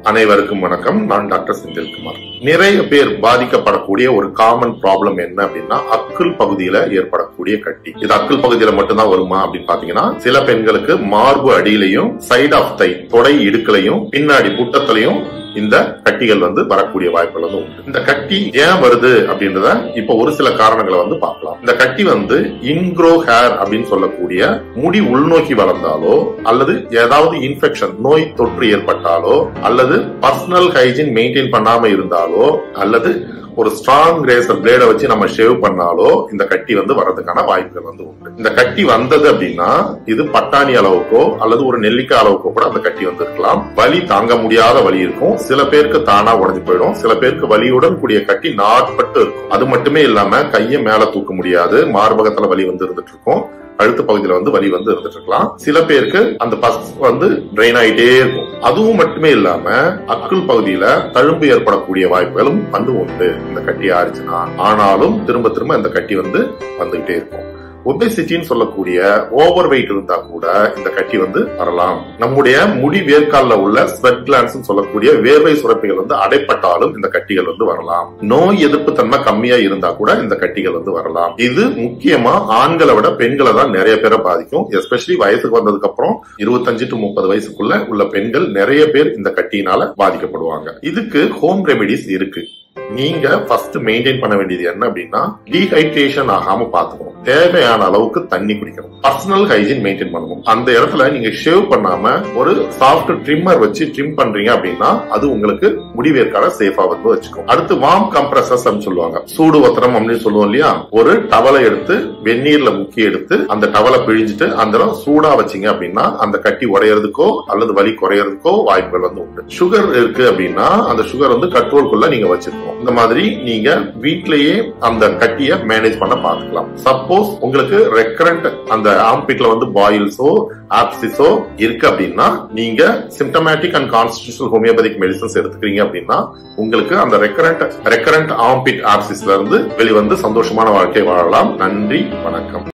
அனைவருக்கும் வணக்கம் நான் டாக்டர் செந்தில்குமார் நிறைய பேர் பாதிக்கப்படக்கூடிய ஒரு காமன் ப்ராப்ளம் என்ன அப்படின்னா அக்குள் பகுதியில ஏற்படக்கூடிய கட்டி இது அக்குள் பகுதியில மட்டும்தான் வருமா அப்படின்னு பாத்தீங்கன்னா சில பெண்களுக்கு மார்பு அடியிலையும் சைட் ஆஃப் தை தொடை இடுக்கலையும் பின்னாடி புட்டத்திலையும் இந்த கட்டிகள் வந்து வரக்கூடிய வாய்ப்புகள் வந்து உண்டு இந்த கட்டி ஏன் வருது அப்படின்றத இப்ப ஒரு சில காரணங்களை வந்து பார்க்கலாம் இந்த கட்டி வந்து இன்க்ரோ ஹேர் அப்படின்னு சொல்லக்கூடிய முடி உள்நோக்கி வளர்ந்தாலோ அல்லது ஏதாவது இன்ஃபெக்ஷன் நோய் தொற்று ஏற்பட்டாலோ அல்லது பர்சனல் ஹைஜீன் மெயின்டைன் பண்ணாம இருந்தாலோ அல்லது ஒரு ஸ்ட்ராங் ரேசர் பிளேட வச்சு நம்ம ஷேவ் பண்ணாலோ இந்த கட்டி வந்து வரதுக்கான வாய்ப்புகள் வந்து உண்டு இந்த கட்டி வந்தது அப்படின்னா இது பட்டாணி அளவுக்கோ அல்லது ஒரு நெல்லிக்காய் அளவுக்கோ கூட அந்த கட்டி வந்து இருக்கலாம் வலி தாங்க முடியாத வலி இருக்கும் சில பேருக்கு தானா உடஞ்சு போயிடும் சில பேருக்கு வலியுடன் கூடிய கட்டி நாட்பட்டு இருக்கும் அது மட்டுமே இல்லாம கையை மேல தூக்க முடியாது மார்பகத்துல வலி வந்து இருந்துட்டு இருக்கும் கழுத்து பகுதியில வந்து வலி வந்து இருந்துட்டு இருக்கலாம் சில பேருக்கு அந்த பஸ் வந்து ட்ரெயின் ஆயிட்டே இருக்கும் அதுவும் மட்டுமே இல்லாம அக்குள் பகுதியில தழும்பு ஏற்படக்கூடிய வாய்ப்புகளும் வந்து உண்டு இந்த கட்டி ஆறுச்சுன்னா ஆனாலும் திரும்ப திரும்ப இந்த கட்டி வந்து வந்துகிட்டே இருக்கும் ஒபேசிட்டின்னு சொல்லக்கூடிய ஓவர் வெயிட் இருந்தா கூட இந்த கட்டி வந்து வரலாம் நம்முடைய முடி வேர்க்கால்ல உள்ள ஸ்வெட் கிளான்ஸ் சொல்லக்கூடிய வேர்வை சுரப்பிகள் வந்து அடைப்பட்டாலும் இந்த கட்டிகள் வந்து வரலாம் நோய் எதிர்ப்பு தன்மை கம்மியா இருந்தா கூட இந்த கட்டிகள் வந்து வரலாம் இது முக்கியமா ஆண்களை விட பெண்களை தான் நிறைய பேரை பாதிக்கும் எஸ்பெஷலி வயசுக்கு வந்ததுக்கு அப்புறம் இருபத்தஞ்சு டு முப்பது வயசுக்குள்ள உள்ள பெண்கள் நிறைய பேர் இந்த கட்டியினால பாதிக்கப்படுவாங்க இதுக்கு ஹோம் ரெமெடிஸ் இருக்கு நீங்க ஃபர்ஸ்ட் மெயின்டைன் பண்ண வேண்டியது என்ன அப்படின்னா டீஹைட்ரேஷன் ஆகாம பாத்துக்கணும் தேவையான அளவுக்கு தண்ணி குடிக்கணும் பர்சனல் ஹைஜீன் மெயின்டைன் பண்ணணும் அந்த இடத்துல நீங்க ஷேவ் பண்ணாம ஒரு சாஃப்ட் ட்ரிம்மர் வச்சு ட்ரிம் பண்றீங்க அப்படின்னா அது உங்களுக்கு முடிவேற்கால சேஃபா வந்து வச்சுக்கும் அடுத்து வார்ம் கம்ப்ரஸர்ஸ் அப்படின்னு சொல்லுவாங்க சூடு ஒத்தரம் அப்படின்னு சொல்லுவோம் இல்லையா ஒரு டவலை எடுத்து வெந்நீர்ல முக்கி எடுத்து அந்த டவலை பிழிஞ்சிட்டு அந்த இடம் சூடா வச்சீங்க அப்படின்னா அந்த கட்டி உடையறதுக்கோ அல்லது வலி குறையறதுக்கோ வாய்ப்புகள் வந்து உண்டு சுகர் இருக்கு அப்படின்னா அந்த சுகர் வந்து கண்ட்ரோல்குள்ள நீங்க வச்சிருக்கணும் இந்த மாதிரி நீங்க வீட்லயே அந்த கட்டிய மேனேஜ் பண்ண பாத்துக்கலாம் சப்போஸ் உங்களுக்கு ரெக்கரண்ட் அந்த ஆம்பிட்ல வந்து பாயில்ஸோ ஆப்சிஸோ இருக்கு அப்படின்னா நீங்க symptomatic and constitutional homeopathic medicines எடுத்துக்கிறீங்க அப்படின்னா உங்களுக்கு அந்த ரெக்கரண்ட் ரெக்கரண்ட் ஆம்பிட் ஆப்சிஸ்ல இருந்து வெளிவந்து சந்தோஷமான வாழ்க்கை வாழலாம் நன்றி வணக்கம்